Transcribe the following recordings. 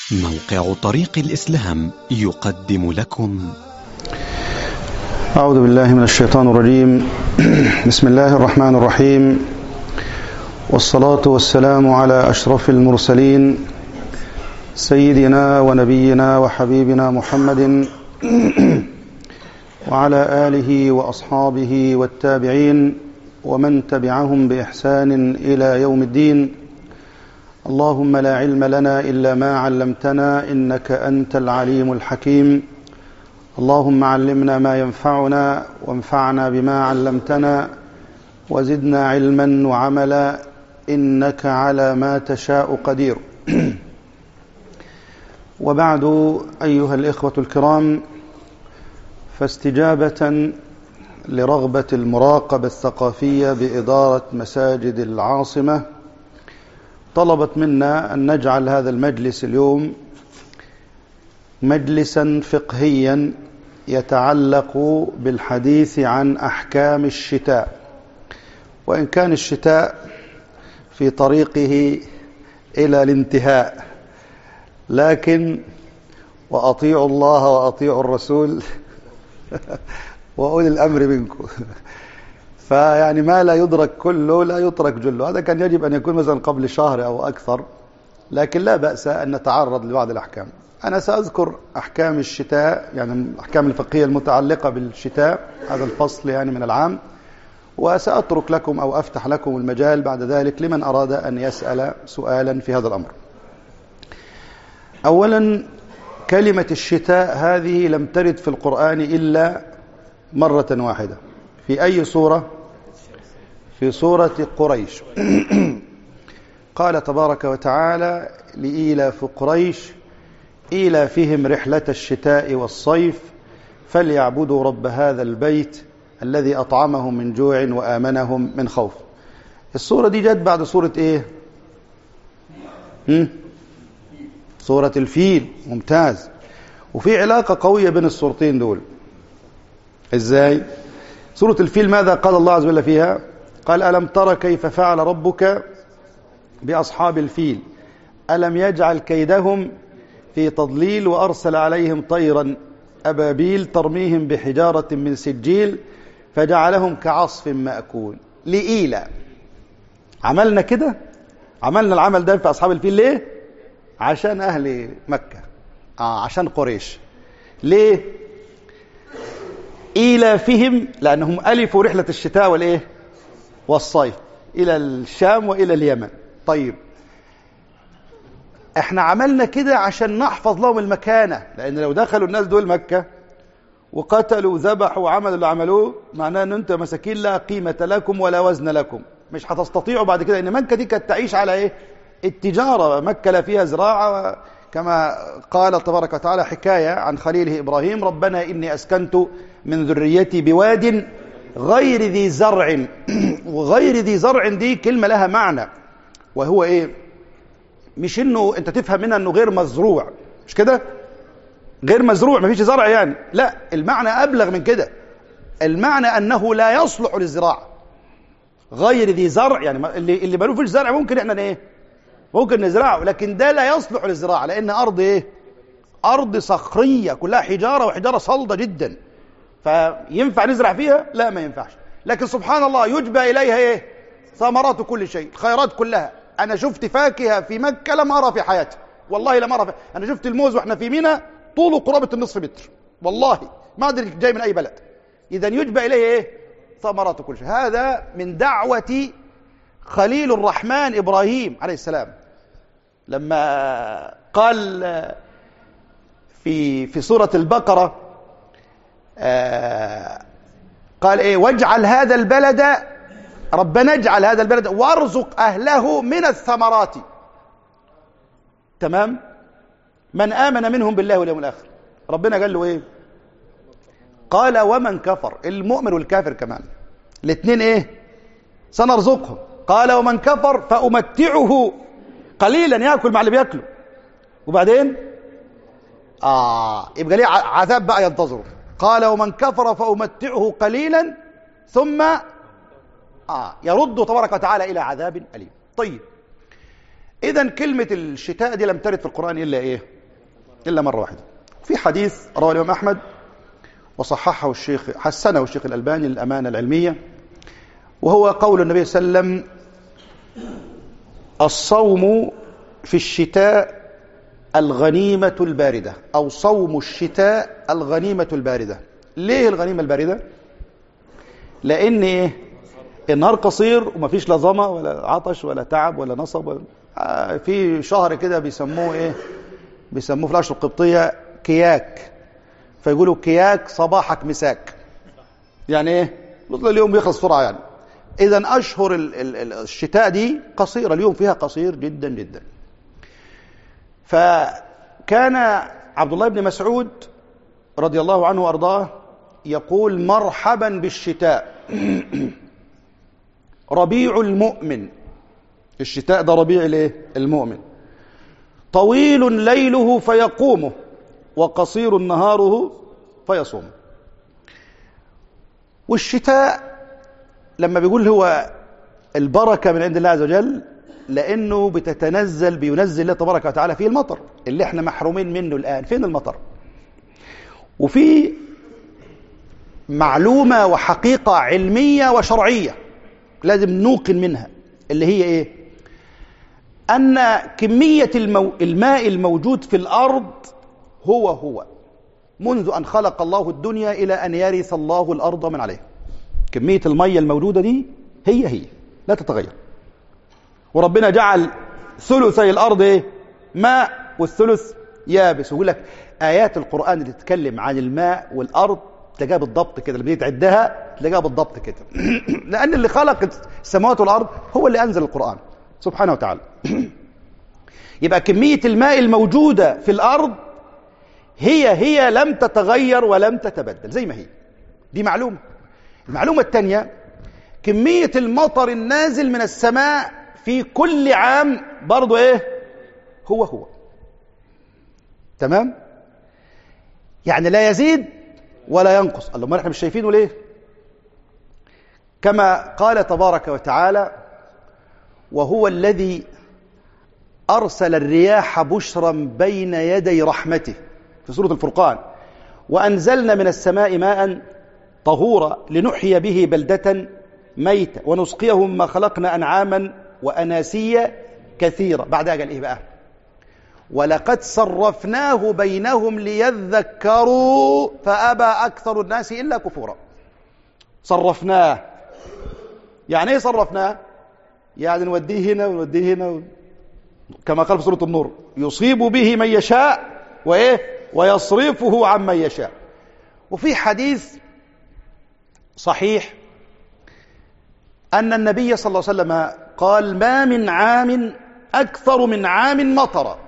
موقع طريق الإسلام يقدم لكم أعوذ بالله من الشيطان الرجيم بسم الله الرحمن الرحيم والصلاة والسلام على أشرف المرسلين سيدنا ونبينا وحبيبنا محمد وعلى آله وأصحابه والتابعين ومن تبعهم بإحسان إلى يوم الدين اللهم لا علم لنا إلا ما علمتنا إنك أنت العليم الحكيم اللهم علمنا ما ينفعنا وانفعنا بما علمتنا وزدنا علما وعملا إنك على ما تشاء قدير وبعد أيها الإخوة الكرام فاستجابة لرغبة المراقبة الثقافية بإدارة مساجد العاصمة طلبت منا أن نجعل هذا المجلس اليوم مجلسا فقهيا يتعلق بالحديث عن أحكام الشتاء وإن كان الشتاء في طريقه إلى الانتهاء لكن وأطيعوا الله وأطيعوا الرسول وأولي الأمر منكم فيعني ما لا يدرك كله لا يترك جله هذا كان يجب أن يكون مثلا قبل شهر أو أكثر لكن لا بأس أن نتعرض لبعض الأحكام أنا سأذكر أحكام الشتاء يعني الأحكام الفقهية المتعلقة بالشتاء هذا الفصل يعني من العام وسأترك لكم أو أفتح لكم المجال بعد ذلك لمن أراد أن يسأل سؤالا في هذا الأمر أولا كلمة الشتاء هذه لم ترد في القرآن إلا مرة واحدة في أي سورة في سورة قريش قال تبارك وتعالى لإيلاف قريش إيلافهم رحلة الشتاء والصيف فليعبدوا رب هذا البيت الذي أطعمهم من جوع وآمنهم من خوف السورة دي جت بعد سورة إيه هم؟ سورة الفيل ممتاز وفي علاقة قوية بين السورتين دول إزاي سورة الفيل ماذا قال الله عز وجل فيها قال ألم تر كيف فعل ربك بأصحاب الفيل ألم يجعل كيدهم في تضليل وأرسل عليهم طيرا أبابيل ترميهم بحجارة من سجيل فجعلهم كعصف مأكول لإيلة عملنا كده عملنا العمل ده في أصحاب الفيل ليه عشان أهل مكة آه عشان قريش ليه إيلافهم لأنهم ألفوا رحلة الشتاء والإيه والصيف إلى الشام وإلى اليمن طيب احنا عملنا كده عشان نحفظ لهم المكانة لأن لو دخلوا الناس دول مكة وقتلوا وذبحوا وعملوا اللي عملوه معناه ان انتم مساكين لا قيمة لكم ولا وزن لكم مش هتستطيعوا بعد كده ان مكة دي كانت تعيش على ايه التجارة مكة لا فيها زراعة كما قال تبارك وتعالى حكاية عن خليله إبراهيم ربنا إني أسكنت من ذريتي بواد غير ذي زرع وغير ذي زرع دي كلمة لها معنى وهو إيه مش إنه أنت تفهم منها إنه غير مزروع مش كده غير مزروع مفيش زرع يعني لا المعنى أبلغ من كده المعنى أنه لا يصلح للزراعة غير ذي زرع يعني اللي اللي ما فيش زرع ممكن احنا ايه ممكن نزرعه لكن ده لا يصلح للزراعة لأن أرض إيه؟ أرض صخرية كلها حجارة وحجارة صلدة جدا فينفع نزرع فيها؟ لا ما ينفعش لكن سبحان الله يجبى إليها إيه؟ ثمرات كل شيء الخيرات كلها أنا شفت فاكهة في مكة لم أرى في حياتي والله لم أرى في... أنا شفت الموز وإحنا في منى طوله قرابة النصف متر والله ما أدري جاي من أي بلد إذا يجبى إليه إيه؟ ثمرات كل شيء هذا من دعوة خليل الرحمن إبراهيم عليه السلام لما قال في في سورة البقرة قال ايه واجعل هذا البلد ربنا اجعل هذا البلد وارزق اهله من الثمرات تمام من امن منهم بالله واليوم الاخر ربنا قال له ايه قال ومن كفر المؤمن والكافر كمان الاثنين ايه سنرزقهم قال ومن كفر فامتعه قليلا ياكل مع اللي بياكله وبعدين اه يبقى ليه عذاب بقى ينتظره قال ومن كفر فامتعه قليلا ثم اه يرد تبارك وتعالى الى عذاب اليم طيب اذا كلمه الشتاء دي لم ترد في القران الا ايه إلا مرة واحدة في حديث رواه الإمام أحمد وصححه الشيخ حسنه الشيخ الألباني للأمانة العلمية وهو قول النبي صلى الله عليه وسلم الصوم في الشتاء الغنيمة الباردة أو صوم الشتاء الغنيمة الباردة ليه الغنيمة الباردة؟ لأن إيه؟ النهار قصير ومفيش لا ظما ولا عطش ولا تعب ولا نصب ولا آه في شهر كده بيسموه إيه؟ بيسموه في العشر القبطية كياك فيقولوا كياك صباحك مساك يعني إيه؟ اليوم بيخلص بسرعة يعني إذا أشهر الشتاء دي قصيرة اليوم فيها قصير جدا جدا فكان عبد الله بن مسعود رضي الله عنه وارضاه يقول مرحبا بالشتاء ربيع المؤمن الشتاء ده ربيع الايه المؤمن طويل ليله فيقومه وقصير نهاره فيصومه والشتاء لما بيقول هو البركه من عند الله عز وجل لانه بتتنزل بينزل الله تبارك وتعالى فيه المطر اللي احنا محرومين منه الان فين المطر وفي معلومه وحقيقه علميه وشرعيه لازم نوقن منها اللي هي ايه ان كميه المو... الماء الموجود في الارض هو هو منذ ان خلق الله الدنيا الى ان يرث الله الارض من عليها كميه الميه الموجوده دي هي هي لا تتغير وربنا جعل ثلثي الارض ايه ماء والثلث يابس ويقول لك ايات القران اللي تتكلم عن الماء والارض تلاقيها بالضبط كده لما تعدها تلاقيها بالضبط كده لان اللي خلق السماوات والارض هو اللي انزل القران سبحانه وتعالى يبقى كميه الماء الموجوده في الارض هي هي لم تتغير ولم تتبدل زي ما هي دي معلومه المعلومه الثانيه كميه المطر النازل من السماء في كل عام برضه ايه هو هو تمام يعني لا يزيد ولا ينقص قال له ما احنا مش شايفينه ليه كما قال تبارك وتعالى وهو الذي ارسل الرياح بشرا بين يدي رحمته في سوره الفرقان وانزلنا من السماء ماء طهورا لنحيي به بلده ميتا ونسقيه مما خلقنا انعاما وأناسية كثيرة بعدها قال إيه بقى ولقد صرفناه بينهم ليذكروا فأبى أكثر الناس إلا كفورا صرفناه يعني إيه صرفناه يعني نوديه هنا ونوديه هنا كما قال في سورة النور يصيب به من يشاء وإيه ويصرفه عن من يشاء وفي حديث صحيح أن النبي صلى الله عليه وسلم قال ما من عام أكثر من عام مطر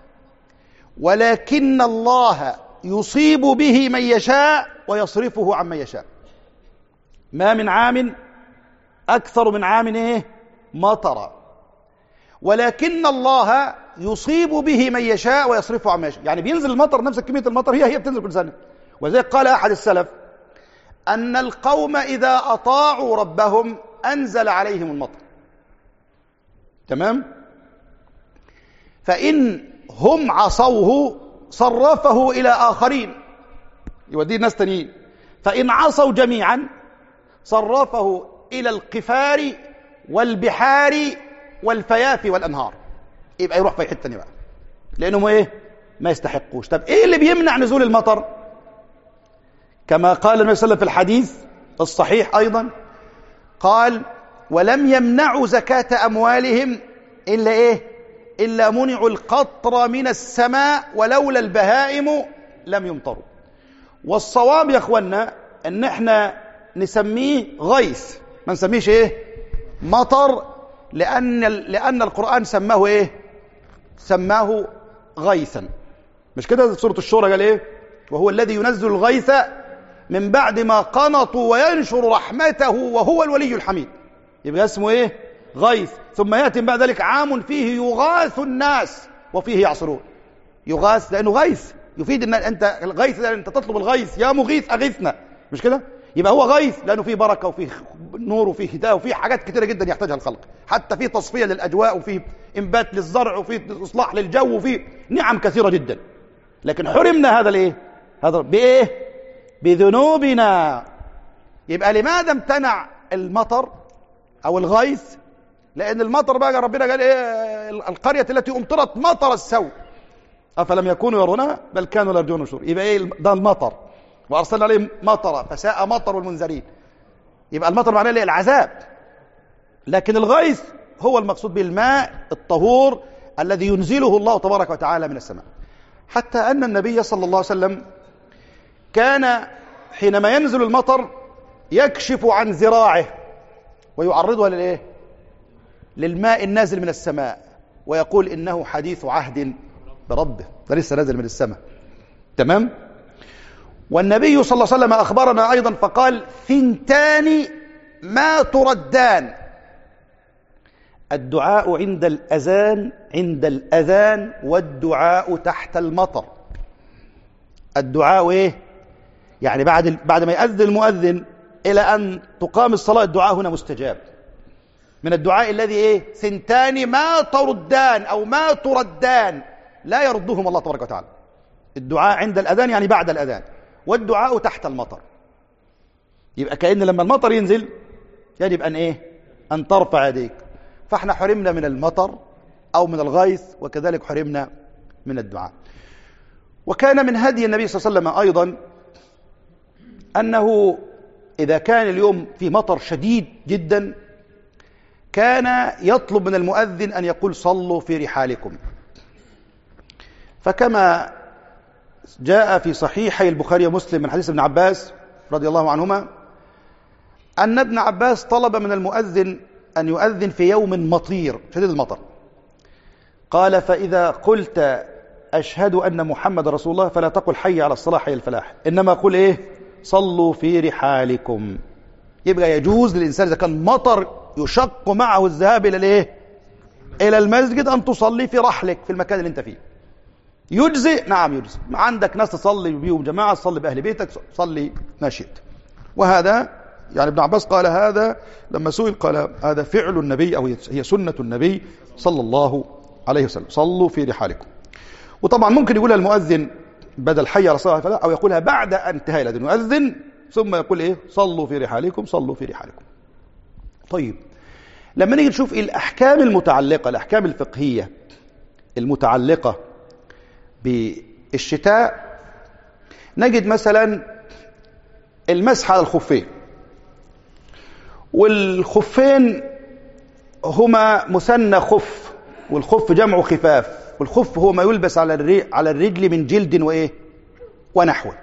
ولكن الله يصيب به من يشاء ويصرفه عن من يشاء ما من عام أكثر من عام إيه مطر ولكن الله يصيب به من يشاء ويصرفه عن من يشاء يعني بينزل المطر نفس كمية المطر هي هي بتنزل كل سنة ولذلك قال أحد السلف أن القوم إذا أطاعوا ربهم أنزل عليهم المطر تمام فإن هم عصوه صرفه إلى آخرين يوديه ناس تانيين فإن عصوا جميعا صرفه إلى القفار والبحار والفيافي والأنهار يبقى يروح في حتة تانية بقى لأنهم إيه ما يستحقوش طب إيه اللي بيمنع نزول المطر كما قال النبي صلى الله عليه وسلم في الحديث الصحيح أيضا قال ولم يمنعوا زكاة أموالهم إلا إيه إلا منعوا القطر من السماء ولولا البهائم لم يمطروا والصواب يا أخوانا أن احنا نسميه غيث ما نسميش إيه مطر لأن, لأن القرآن سماه إيه سماه غيثا مش كده سورة الشورى قال إيه وهو الذي ينزل الغيث من بعد ما قنطوا وينشر رحمته وهو الولي الحميد يبقى اسمه ايه غيث ثم ياتي بعد ذلك عام فيه يغاث الناس وفيه يعصرون يغاث لانه غيث يفيد ان انت الغيث لأن انت تطلب الغيث يا مغيث اغثنا مش كده يبقى هو غيث لانه فيه بركه وفيه نور وفيه هدايه وفيه حاجات كثيره جدا يحتاجها الخلق حتى فيه تصفيه للاجواء وفيه انبات للزرع وفيه اصلاح للجو وفيه نعم كثيره جدا لكن حرمنا هذا الايه هذا بايه بذنوبنا يبقى لماذا امتنع المطر او الغيث لان المطر بقى ربنا قال ايه القريه التي امطرت مطر السوء افلم يكونوا يرونها بل كانوا لا يرجون نشور يبقى ايه ده المطر وارسلنا عليهم مطرا فساء مطر المنذرين يبقى المطر معناه ايه العذاب لكن الغيث هو المقصود بالماء الطهور الذي ينزله الله تبارك وتعالى من السماء حتى ان النبي صلى الله عليه وسلم كان حينما ينزل المطر يكشف عن ذراعه ويعرضها للايه للماء النازل من السماء ويقول انه حديث عهد بربه ده لسه نازل من السماء تمام والنبي صلى الله عليه وسلم اخبرنا ايضا فقال ثنتان ما تردان الدعاء عند الاذان عند الاذان والدعاء تحت المطر الدعاء ايه يعني بعد بعد ما يأذن المؤذن الى ان تقام الصلاه الدعاء هنا مستجاب من الدعاء الذي ايه ثنتان ما تردان او ما تردان لا يردهم الله تبارك وتعالى الدعاء عند الاذان يعني بعد الاذان والدعاء تحت المطر يبقى كأن لما المطر ينزل يجب ان ايه ان ترفع يديك فاحنا حرمنا من المطر او من الغيث وكذلك حرمنا من الدعاء وكان من هدي النبي صلى الله عليه وسلم ايضا انه اذا كان اليوم في مطر شديد جدا كان يطلب من المؤذن ان يقول صلوا في رحالكم فكما جاء في صحيحي البخاري ومسلم من حديث ابن عباس رضي الله عنهما أن ابن عباس طلب من المؤذن أن يؤذن في يوم مطير شديد المطر قال فإذا قلت أشهد أن محمد رسول الله فلا تقل حي على الصلاة حي الفلاح إنما قل إيه صلوا في رحالكم يبقى يجوز للإنسان إذا كان مطر يشق معه الذهاب إلى الإيه إلى المسجد أن تصلي في رحلك في المكان اللي أنت فيه يجزئ نعم يجزئ عندك ناس تصلي بيهم جماعة تصلي بأهل بيتك صلي ما شئت وهذا يعني ابن عباس قال هذا لما سئل قال هذا فعل النبي أو هي سنة النبي صلى الله عليه وسلم صلوا في رحالكم وطبعا ممكن يقولها المؤذن بدل حي على الصلاة فلا أو يقولها بعد انتهاء الأذان يؤذن ثم يقول إيه صلوا في رحالكم صلوا في رحالكم طيب لما نيجي نشوف الأحكام المتعلقة الأحكام الفقهية المتعلقة بالشتاء نجد مثلا المسح على الخفين والخفين هما مثنى خف والخف جمع خفاف والخف هو ما يلبس على على الرجل من جلد وايه ونحوه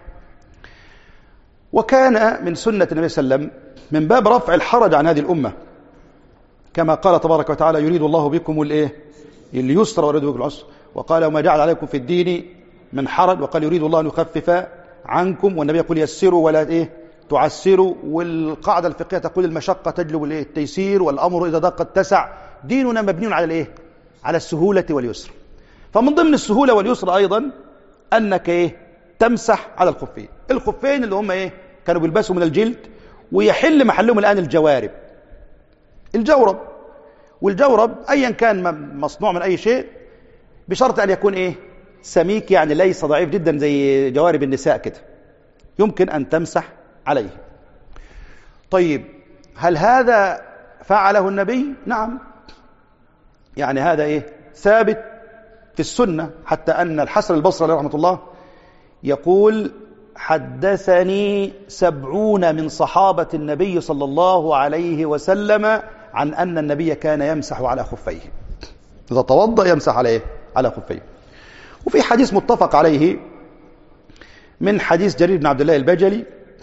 وكان من سنة النبي صلى الله عليه وسلم من باب رفع الحرج عن هذه الأمة كما قال تبارك وتعالى يريد الله بكم الايه اليسر ويريد بكم العسر وقال وما جعل عليكم في الدين من حرج وقال يريد الله أن يخفف عنكم والنبي يقول يسروا ولا إيه تعسروا والقاعدة الفقهية تقول المشقة تجلب الإيه التيسير والأمر إذا دق اتسع ديننا مبني على الإيه على السهولة واليسر فمن ضمن السهولة واليسر أيضا أنك إيه تمسح على الخفين الخفين اللي هم إيه كانوا بيلبسوا من الجلد ويحل محلهم الآن الجوارب الجورب والجورب أيا كان مصنوع من أي شيء بشرط أن يكون إيه سميك يعني ليس ضعيف جدا زي جوارب النساء كده يمكن أن تمسح عليه طيب هل هذا فعله النبي نعم يعني هذا إيه ثابت في السنة حتى أن الحسن البصري رحمة الله يقول حدثني سبعون من صحابة النبي صلى الله عليه وسلم عن أن النبي كان يمسح على خفيه إذا توضأ يمسح عليه على خفيه وفي حديث متفق عليه من حديث جرير بن عبد الله البجلي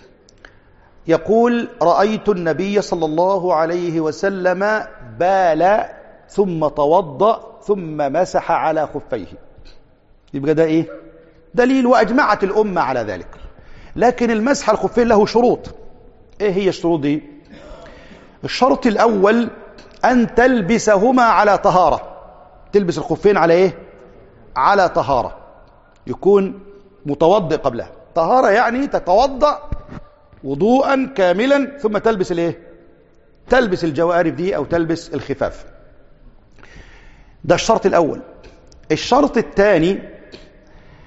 يقول رأيت النبي صلى الله عليه وسلم بال ثم توضأ ثم مسح على خفيه يبقى ده ايه دليل وأجمعت الأمة على ذلك لكن المسح على الخفين له شروط ايه هي الشروط دي الشرط الأول أن تلبسهما على طهارة تلبس الخفين على ايه على طهارة يكون متوضئ قبلها طهارة يعني تتوضأ وضوءا كاملا ثم تلبس الايه تلبس الجوارب دي او تلبس الخفاف ده الشرط الاول الشرط الثاني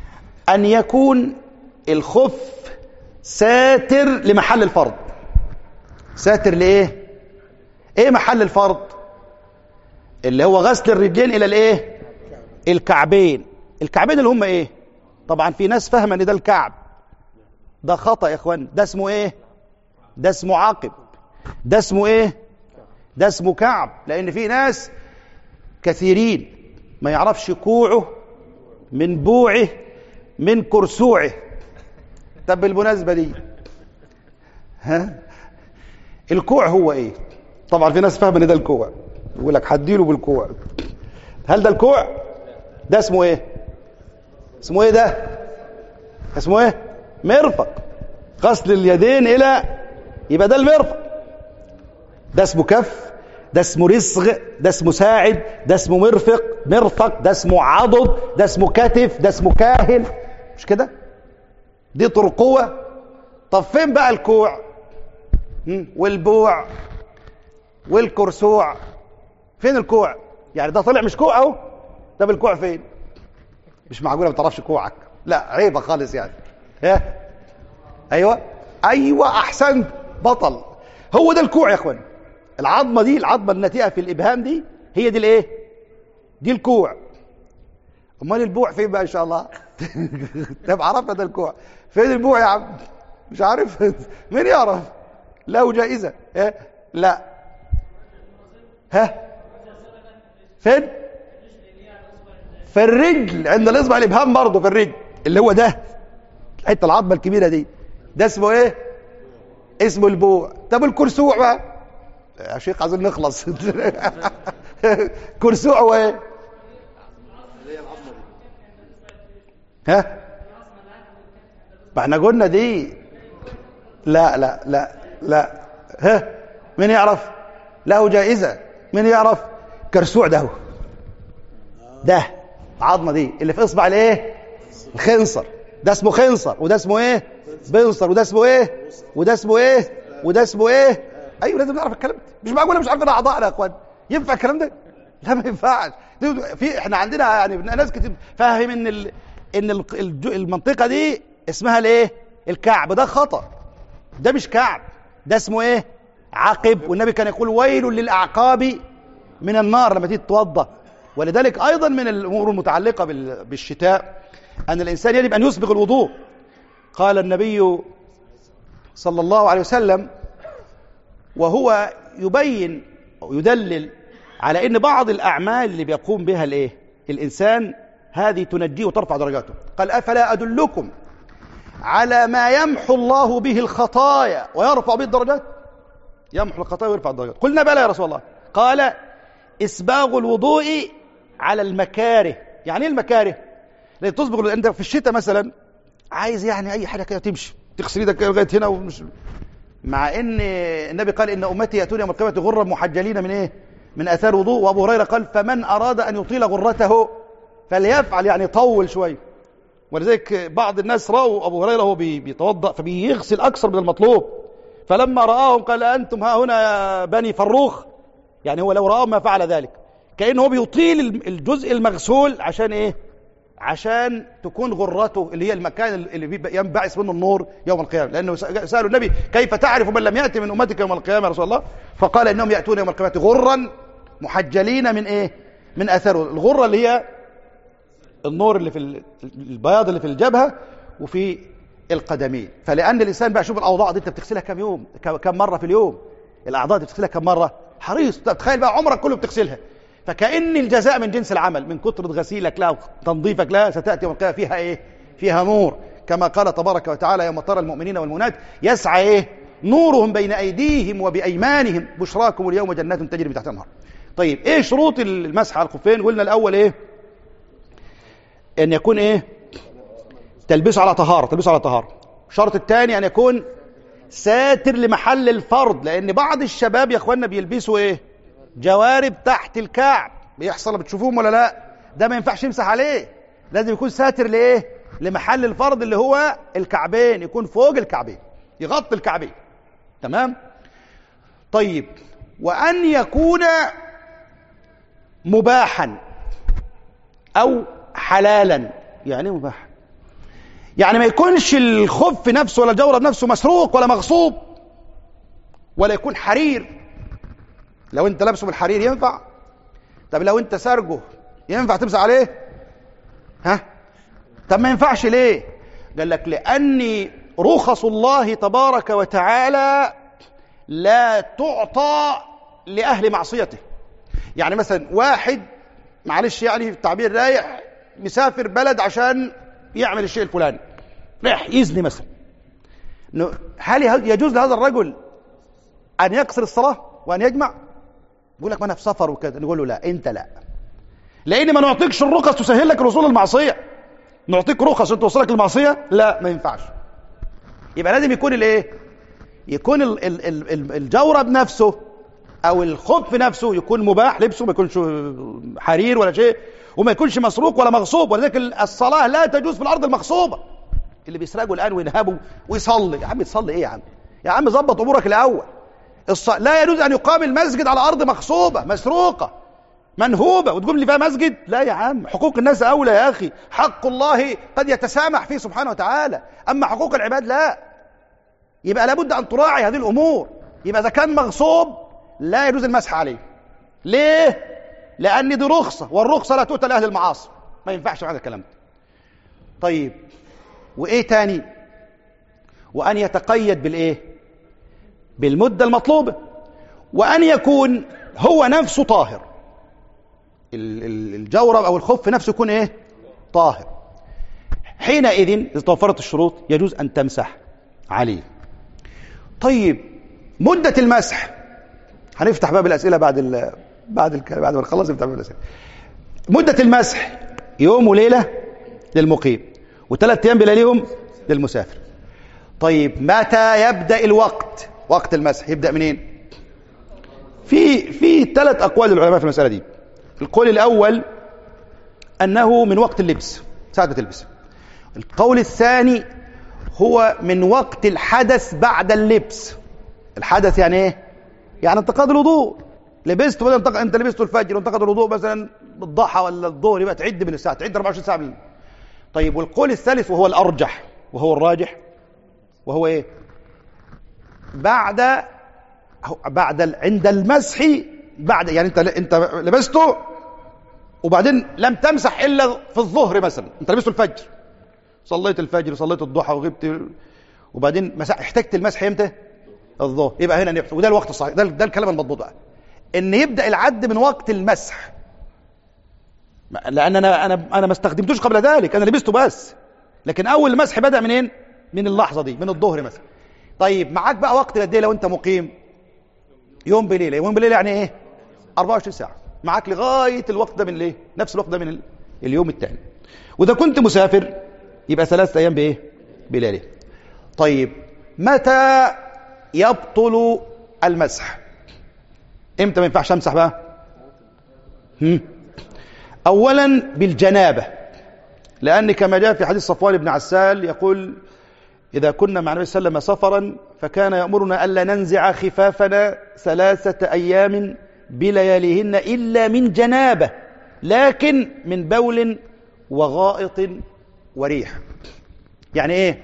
أن يكون الخف ساتر لمحل الفرض ساتر لإيه إيه محل الفرض اللي هو غسل الرجلين إلى الإيه الكعبين الكعبين اللي هم إيه طبعا في ناس فاهمة ان ده الكعب ده خطأ يا اخوان ده اسمه ايه ده اسمه عاقب ده اسمه ايه ده اسمه كعب لان في ناس كثيرين ما يعرفش كوعه من بوعه من كرسوعه طب بالمناسبة دي ها الكوع هو ايه طبعا في ناس فاهمه ان ده الكوع يقول لك هديله بالكوع هل ده الكوع ده اسمه ايه اسمه ايه ده اسمه ايه مرفق غسل اليدين الى يبقى ده المرفق ده اسمه كف ده اسمه رسغ ده اسمه ساعد ده اسمه مرفق مرفق ده اسمه عضد ده اسمه كتف ده اسمه كاهن مش كده دي طرقوة طب فين بقى الكوع مم. والبوع والكرسوع فين الكوع يعني ده طلع مش كوع اهو طب الكوع فين مش معقوله ما تعرفش كوعك لا عيبه خالص يعني ها ايوه ايوه احسنت بطل هو ده الكوع يا اخوان العظمه دي العظمه الناتئه في الابهام دي هي دي الايه دي الكوع امال البوع فين بقى ان شاء الله طب عرفنا ده الكوع فين البوع يا عم مش عارف مين يعرف له جائزه ها لا ها فين في الرجل عند الاصبع الابهام برضه في الرجل اللي هو ده الحته العظمه الكبيره دي ده اسمه ايه اسمه البوع طب الكرسوع بقى يا شيخ عايزين نخلص كرسوع هو ايه ها ما احنا قلنا دي لا لا لا لا ها مين يعرف له جائزه مين يعرف كرسوع ده هو. ده العظمه دي اللي في اصبع الايه الخنصر ده اسمه خنصر وده اسمه ايه بنصر وده اسمه ايه وده اسمه ايه وده اسمه ايه ايوه لازم نعرف الكلام ده مش معقول مش عارفين اعضائنا يا اخوان ينفع الكلام ده لا ما ينفعش في احنا عندنا يعني ناس كتير فاهم ان ال... ان ال... المنطقه دي اسمها الايه الكعب ده خطا ده مش كعب ده اسمه ايه عقب والنبي كان يقول ويل للاعقاب من النار لما تيجي تتوضا ولذلك ايضا من الامور المتعلقه بال... بالشتاء ان الانسان يجب ان يسبغ الوضوء قال النبي صلى الله عليه وسلم وهو يبين او يدلل على ان بعض الاعمال اللي بيقوم بها الايه الانسان هذه تنجيه وترفع درجاته قال افلا ادلكم على ما يمحو الله به الخطايا ويرفع به الدرجات يمحو الخطايا ويرفع الدرجات قلنا بلى يا رسول الله قال اسباغ الوضوء على المكاره يعني ايه المكاره لان تصبغ انت في الشتاء مثلا عايز يعني اي حاجه كده تمشي تغسل ايدك لغايه هنا ومش مع ان النبي قال ان امتي ياتون يوم القيامه غرا محجلين من ايه من اثار وضوء وابو هريره قال فمن اراد ان يطيل غرته فليفعل يعني طول شويه ولذلك بعض الناس راوا ابو هريره وهو بيتوضا فبيغسل اكثر من المطلوب فلما راهم قال انتم ها هنا يا بني فروخ يعني هو لو راهم ما فعل ذلك كانه هو بيطيل الجزء المغسول عشان ايه عشان تكون غرته اللي هي المكان اللي ينبعث منه النور يوم القيامه لانه سالوا النبي كيف تعرف من لم ياتي من امتك يوم القيامه يا رسول الله فقال انهم ياتون يوم القيامه غرا محجلين من ايه من اثره الغره اللي هي النور اللي في البياض اللي في الجبهه وفي القدمين فلان الانسان بقى شوف الاوضاع دي انت بتغسلها كم يوم كم مره في اليوم الاعضاء دي بتغسلها كم مره حريص تخيل بقى عمرك كله بتغسلها فكأن الجزاء من جنس العمل من كثرة غسيلك لها وتنظيفك لها ستأتي يوم القيامة فيها إيه؟ فيها نور كما قال تبارك وتعالى يوم ترى المؤمنين والمؤمنات يسعى إيه؟ نورهم بين أيديهم وبأيمانهم بشراكم اليوم جنات تجري من تحتها النهر طيب إيه شروط المسح على الخفين؟ قلنا الأول إيه؟ أن يكون إيه؟ تلبسه على طهارة تلبسه على طهارة الشرط الثاني أن يكون ساتر لمحل الفرض لأن بعض الشباب يا إخواننا بيلبسوا إيه؟ جوارب تحت الكعب بيحصل بتشوفوهم ولا لا ده ما ينفعش يمسح عليه لازم يكون ساتر لايه لمحل الفرض اللي هو الكعبين يكون فوق الكعبين يغطي الكعبين تمام طيب وان يكون مباحا او حلالا يعني مباح يعني ما يكونش الخف نفسه ولا الجورب نفسه مسروق ولا مغصوب ولا يكون حرير لو انت لابسه بالحرير ينفع طب لو انت سارجه ينفع تمسح عليه ها طب ما ينفعش ليه قال لك لاني رخص الله تبارك وتعالى لا تعطى لاهل معصيته يعني مثلا واحد معلش يعني في التعبير رايح مسافر بلد عشان يعمل الشيء الفلاني رايح يزني مثلا إنه هل يجوز لهذا الرجل ان يقصر الصلاه وان يجمع يقول لك ما انا في سفر وكذا نقول له لا انت لا لان ما نعطيكش الرخص تسهل لك الوصول للمعصيه نعطيك رخص انت توصلك للمعصيه لا ما ينفعش يبقى لازم يكون الايه يكون ال ال ال ال الجورب نفسه او الخف نفسه يكون مباح لبسه ما يكونش حرير ولا شيء وما يكونش مسروق ولا مغصوب ولذلك الصلاه لا تجوز في الارض المغصوبه اللي بيسرقوا الان وينهبوا ويصلي يا عم تصلي ايه يا عم يا عم ظبط امورك الاول الص... لا يجوز ان يقام المسجد على ارض مغصوبه مسروقه منهوبه وتقول لي فيها مسجد لا يا عم حقوق الناس اولى يا اخي حق الله قد يتسامح فيه سبحانه وتعالى اما حقوق العباد لا يبقى لابد ان تراعي هذه الامور يبقى اذا كان مغصوب لا يجوز المسح عليه ليه لان دي رخصه والرخصه لا تؤتى لاهل المعاصي ما ينفعش هذا الكلام ده طيب وايه تاني وان يتقيد بالايه بالمده المطلوبه وان يكون هو نفسه طاهر الجورب او الخف نفسه يكون ايه طاهر حينئذ اذا توفرت الشروط يجوز ان تمسح عليه طيب مده المسح هنفتح باب الاسئله بعد ال بعد ال بعد ما نخلص نفتح باب الاسئله مده المسح يوم وليله للمقيم وثلاث ايام بلياليهم للمسافر طيب متى يبدا الوقت وقت المسح يبدا منين في في ثلاث اقوال للعلماء في المساله دي القول الاول انه من وقت اللبس ساعه ما تلبس القول الثاني هو من وقت الحدث بعد اللبس الحدث يعني ايه يعني انتقاد الوضوء لبست بدل انتق... انت لبست الفجر وانتقد الوضوء مثلا الضحى ولا الظهر يبقى تعد من الساعه تعد 24 ساعه من طيب والقول الثالث وهو الارجح وهو الراجح وهو ايه بعد بعد ال... عند المسح بعد يعني انت انت لبسته وبعدين لم تمسح الا في الظهر مثلا انت لبسته الفجر صليت الفجر وصليت الضحى وغبت وبعدين مسح احتجت المسح امتى الظهر يبقى هنا نحسب وده الوقت الصحيح ده, ده الكلام المضبوط بقى ان يبدا العد من وقت المسح لان انا انا انا ما استخدمتوش قبل ذلك انا لبسته بس لكن اول المسح بدا منين من اللحظه دي من الظهر مثلا طيب معاك بقى وقت قد ايه لو انت مقيم يوم بليله يوم بليله يعني ايه 24 ساعه معاك لغايه الوقت ده من الايه نفس الوقت ده من اليوم الثاني واذا كنت مسافر يبقى ثلاثة ايام بايه بليله طيب متى يبطل المسح امتى ما ينفعش امسح بقى هم؟ اولا بالجنابه لان كما جاء في حديث صفوان بن عسال يقول اذا كنا مع النبي صلى الله عليه وسلم سفرا فكان يامرنا الا ننزع خفافنا ثلاثه ايام بلياليهن الا من جنابه لكن من بول وغائط وريح يعني ايه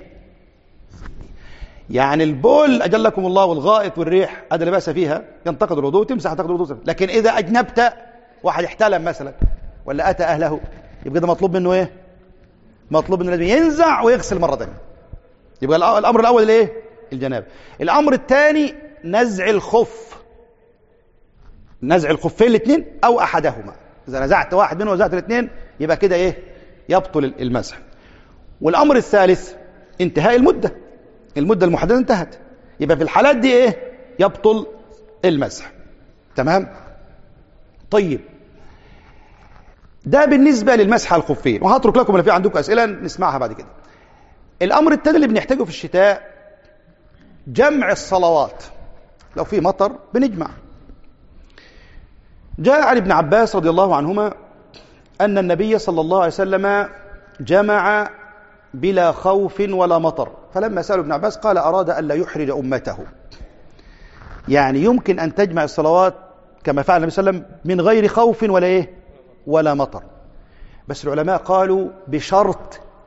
يعني البول اجلكم الله والغائط والريح هذا لا باس فيها ينتقد الوضوء تمسح تنتقد الوضوء لكن اذا اجنبت واحد احتلم مثلا ولا اتى اهله يبقى ده مطلوب منه ايه مطلوب منه لازم ينزع ويغسل مره ثانيه يبقى الامر الاول الايه الجنابه الامر الثاني نزع الخف نزع الخفين الاثنين او احدهما اذا نزعت واحد منهم ونزعت الاثنين يبقى كده ايه يبطل المسح والامر الثالث انتهاء المده المده المحدده انتهت يبقى في الحالات دي ايه يبطل المسح تمام طيب ده بالنسبه للمسح على الخفين وهترك لكم لو في عندكم اسئله نسمعها بعد كده الامر الثاني اللي بنحتاجه في الشتاء جمع الصلوات لو في مطر بنجمع جاء عن ابن عباس رضي الله عنهما ان النبي صلى الله عليه وسلم جمع بلا خوف ولا مطر فلما سألوا ابن عباس قال أراد أن لا يحرج أمته يعني يمكن أن تجمع الصلوات كما فعل النبي صلى الله عليه وسلم من غير خوف ولا إيه ولا مطر بس العلماء قالوا بشرط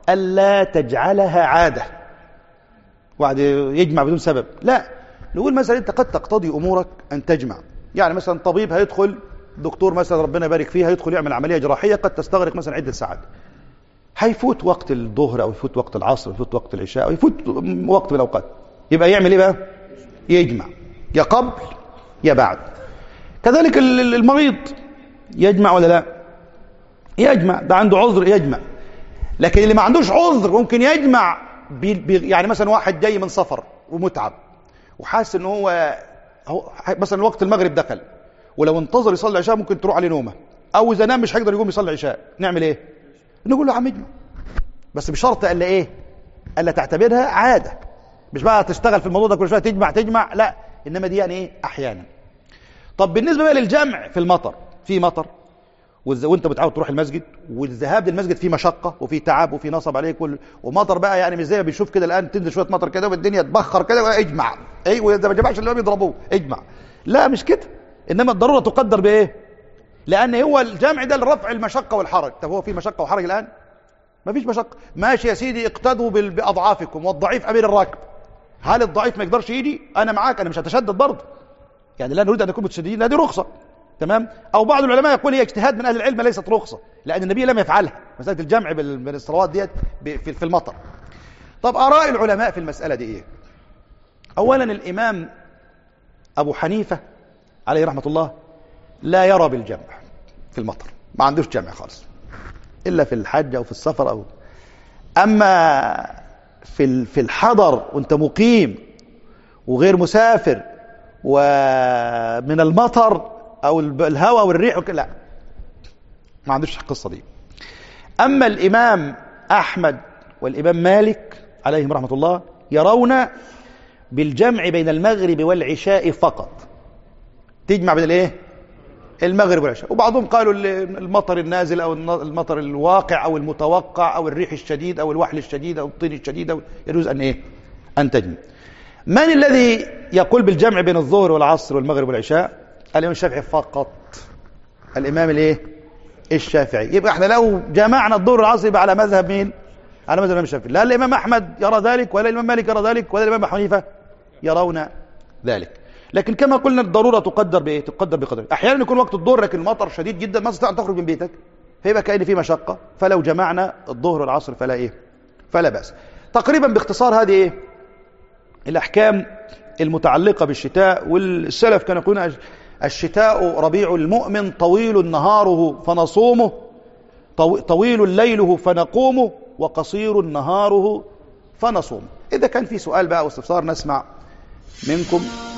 ألا تجعلها عادة واحد يجمع بدون سبب لا نقول مثلا أنت قد تقتضي أمورك أن تجمع يعني مثلا طبيب هيدخل دكتور مثلا ربنا يبارك فيه هيدخل يعمل عملية جراحية قد تستغرق مثلا عدة ساعات هيفوت وقت الظهر أو يفوت وقت العصر أو يفوت وقت العشاء أو يفوت وقت من الأوقات يبقى يعمل إيه بقى يجمع يا قبل يا بعد كذلك المريض يجمع ولا لا يجمع ده عنده عذر يجمع لكن اللي ما عندوش عذر ممكن يجمع بي بي يعني مثلا واحد جاي من سفر ومتعب وحاسس ان هو, هو مثلا وقت المغرب دخل ولو انتظر يصلي العشاء ممكن تروح عليه نومه او اذا نام مش هيقدر يقوم يصلي العشاء نعمل ايه نقول له يا عم اجمع بس بشرط الا ايه الا تعتبرها عاده مش بقى تشتغل في الموضوع ده كل شويه تجمع تجمع لا انما دي يعني ايه احيانا طب بالنسبه بقى للجمع في المطر في مطر وانت متعود تروح المسجد والذهاب للمسجد فيه مشقه وفيه تعب وفيه نصب عليك وال... ومطر بقى يعني مش زي ما بنشوف كده الان تنزل شويه مطر كده والدنيا تبخر كده اجمع اي واذا ما جمعش اللي بيضربوه اجمع لا مش كده انما الضروره تقدر بايه لان هو الجمع ده لرفع المشقه والحرج طب هو في مشقه وحرج الان ما فيش مشقه ماشي يا سيدي اقتدوا باضعافكم والضعيف امير الراكب هل الضعيف ما يقدرش يجي انا معاك انا مش هتشدد برضه يعني لا نريد ان نكون متشددين لا دي رخصه تمام او بعض العلماء يقول هي اجتهاد من اهل العلم ليست رخصه لان النبي لم يفعلها مساله الجمع بين الصلوات ديت في المطر طب اراء العلماء في المساله دي ايه اولا الامام ابو حنيفه عليه رحمه الله لا يرى بالجمع في المطر ما عندوش جمع خالص الا في الحج او في السفر او اما في في الحضر وانت مقيم وغير مسافر ومن المطر او الهواء والريح وكده لا ما عندوش القصه دي اما الامام احمد والامام مالك عليهم رحمه الله يرون بالجمع بين المغرب والعشاء فقط تجمع بين الايه المغرب والعشاء وبعضهم قالوا المطر النازل او المطر الواقع او المتوقع او الريح الشديد او الوحل الشديد او الطين الشديد أو يجوز ان ايه ان تجمع من الذي يقول بالجمع بين الظهر والعصر والمغرب والعشاء الامام الشافعي فقط الامام الايه الشافعي يبقى احنا لو جمعنا الظهر والعصر يبقى على مذهب مين على مذهب الامام الشافعي لا الامام احمد يرى ذلك ولا الامام مالك يرى ذلك ولا الامام حنيفه يرون ذلك لكن كما قلنا الضروره تقدر بايه تقدر بقدر احيانا يكون وقت الظهر لكن المطر شديد جدا ما تستطيع ان تخرج من بيتك فيبقى كأن في مشقه فلو جمعنا الظهر والعصر فلا ايه فلا باس تقريبا باختصار هذه ايه الاحكام المتعلقه بالشتاء والسلف كانوا يقولون الشتاء ربيع المؤمن طويل نهاره فنصومه طويل ليله فنقومه وقصير نهاره فنصومه إذا كان في سؤال بقى واستفسار نسمع منكم